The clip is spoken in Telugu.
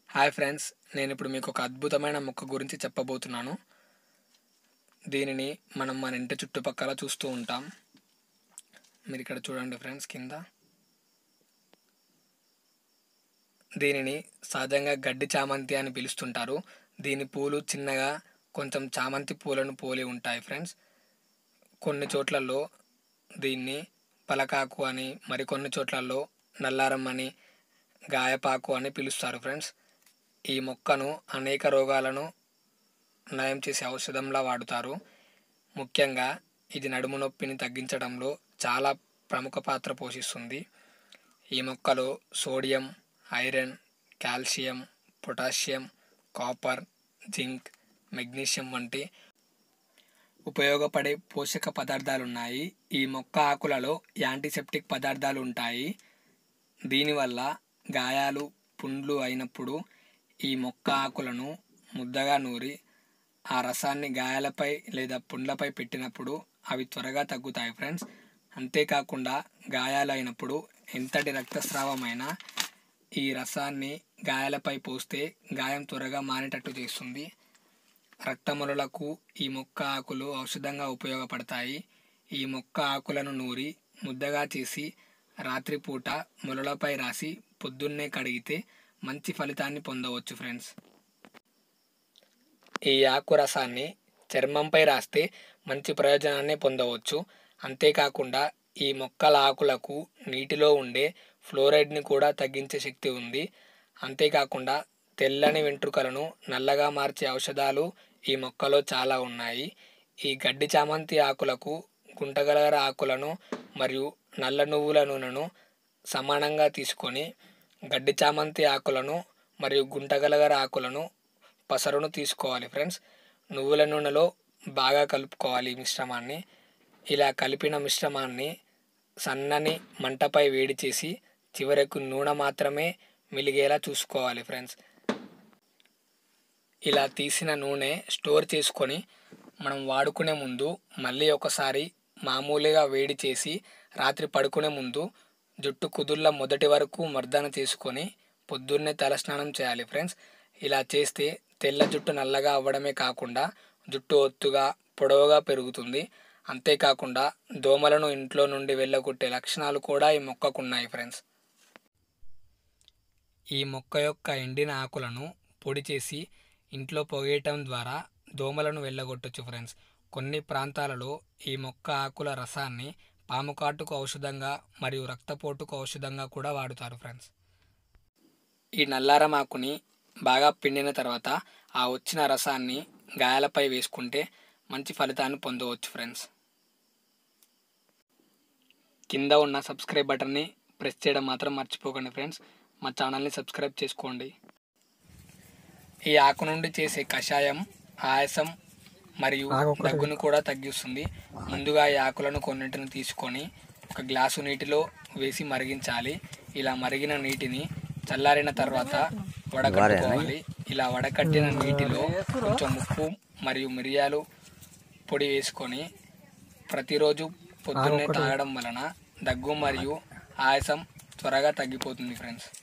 హాయ్ ఫ్రెండ్స్ నేను ఇప్పుడు మీకు ఒక అద్భుతమైన మొక్క గురించి చెప్పబోతున్నాను దీనిని మనం మన ఇంటి చుట్టుపక్కల చూస్తూ ఉంటాం మీరు ఇక్కడ చూడండి ఫ్రెండ్స్ కింద దీనిని సహజంగా గడ్డి చామంతి అని పిలుస్తుంటారు దీని పూలు చిన్నగా కొంచెం చామంతి పూలను పోలి ఉంటాయి ఫ్రెండ్స్ కొన్ని చోట్లలో దీన్ని పలకాకు అని మరికొన్ని చోట్లలో నల్లారం అని గాయపాకు అని పిలుస్తారు ఫ్రెండ్స్ ఈ మొక్కను అనేక రోగాలను నయం చేసే ఔషధంలా వాడుతారు ముఖ్యంగా ఇది నడుము నొప్పిని తగ్గించడంలో చాలా ప్రముఖ పాత్ర పోషిస్తుంది ఈ మొక్కలో sodium iron calcium potassium copper zinc magnesium వంటి ఉపయోగపడే పోషక పదార్థాలు ఉన్నాయి ఈ మొక్క ఆకులలో యాంటీసెప్టిక్ పదార్థాలు ఉంటాయి దీనివల్ల గాయాలు పుండ్లు అయినప్పుడు ఈ మొక్క ఆకులను ముద్దగా నూరి ఆ రసాన్ని గాయాలపై లేదా పుండ్లపై పెట్టినప్పుడు అవి త్వరగా తగ్గుతాయి ఫ్రెండ్స్ అంతేకాకుండా గాయాలు అయినప్పుడు ఎంతటి రక్తస్రావమైనా ఈ రసాన్ని గాయాలపై పోస్తే గాయం త్వరగా మానేటట్టు చేస్తుంది రక్తములకు ఈ మొక్క ఆకులు ఔషధంగా ఉపయోగపడతాయి ఈ మొక్క ఆకులను నూరి ముద్దగా చేసి రాత్రిపూట మొలలపై రాసి పొద్దున్నే కడిగితే మంచి ఫలితాన్ని పొందవచ్చు ఫ్రెండ్స్ ఈ ఆకు రసాన్ని చర్మంపై రాస్తే మంచి ప్రయోజనాన్ని పొందవచ్చు అంతేకాకుండా ఈ మొక్కల ఆకులకు నీటిలో ఉండే ఫ్లోరైడ్ని కూడా తగ్గించే శక్తి ఉంది అంతేకాకుండా తెల్లని వెంట్రుకలను నల్లగా మార్చే ఔషధాలు ఈ మొక్కలో చాలా ఉన్నాయి ఈ గడ్డి చామంతి ఆకులకు గుంటగలగర ఆకులను మరియు నల్ల నువ్వుల నూనెను సమానంగా తీసుకొని గడ్డి చామంతి ఆకులను మరియు గుంటగలగర ఆకులను పసరును తీసుకోవాలి ఫ్రెండ్స్ నువ్వుల నూనెలో బాగా కలుపుకోవాలి ఈ మిశ్రమాన్ని ఇలా కలిపిన మిశ్రమాన్ని సన్నని మంటపై వేడి చేసి చివరకు నూనె మాత్రమే మిలిగేలా చూసుకోవాలి ఫ్రెండ్స్ ఇలా తీసిన నూనె స్టోర్ చేసుకొని మనం వాడుకునే ముందు మళ్ళీ ఒకసారి మామూలుగా వేడి చేసి రాత్రి పడుకునే ముందు జుట్టు కుదుళ్ళ మొదటి వరకు మర్దన చేసుకొని పొద్దున్నే తలస్నానం చేయాలి ఫ్రెండ్స్ ఇలా చేస్తే తెల్ల జుట్టు నల్లగా అవ్వడమే కాకుండా జుట్టు ఒత్తుగా పొడవుగా పెరుగుతుంది అంతేకాకుండా దోమలను ఇంట్లో నుండి వెళ్ళగొట్టే లక్షణాలు కూడా ఈ మొక్కకున్నాయి ఫ్రెండ్స్ ఈ మొక్క యొక్క ఎండిన ఆకులను పొడి చేసి ఇంట్లో పొగేయటం ద్వారా దోమలను వెళ్ళగొట్టచ్చు ఫ్రెండ్స్ కొన్ని ప్రాంతాలలో ఈ మొక్క ఆకుల రసాన్ని పాము కాటుకు ఔషధంగా మరియు రక్తపోటుకు ఔషధంగా కూడా వాడుతారు ఫ్రెండ్స్ ఈ నల్లారం ఆకుని బాగా పిండిన తర్వాత ఆ వచ్చిన రసాన్ని గాయాలపై వేసుకుంటే మంచి ఫలితాన్ని పొందవచ్చు ఫ్రెండ్స్ కింద ఉన్న సబ్స్క్రైబ్ బటన్ని ప్రెస్ చేయడం మాత్రం మర్చిపోకండి ఫ్రెండ్స్ మా ఛానల్ని సబ్స్క్రైబ్ చేసుకోండి ఈ ఆకు నుండి చేసే కషాయం ఆయాసం మరియు దగ్గును కూడా తగ్గిస్తుంది ముందుగా ఈ ఆకులను కొన్నింటిని తీసుకొని ఒక గ్లాసు నీటిలో వేసి మరిగించాలి ఇలా మరిగిన నీటిని చల్లారిన తర్వాత వడకట్టుకోవాలి ఇలా వడకట్టిన నీటిలో కొంచెం ఉప్పు మరియు మిరియాలు పొడి వేసుకొని ప్రతిరోజు పొద్దున్నే తాగడం వలన దగ్గు మరియు ఆయాసం త్వరగా తగ్గిపోతుంది ఫ్రెండ్స్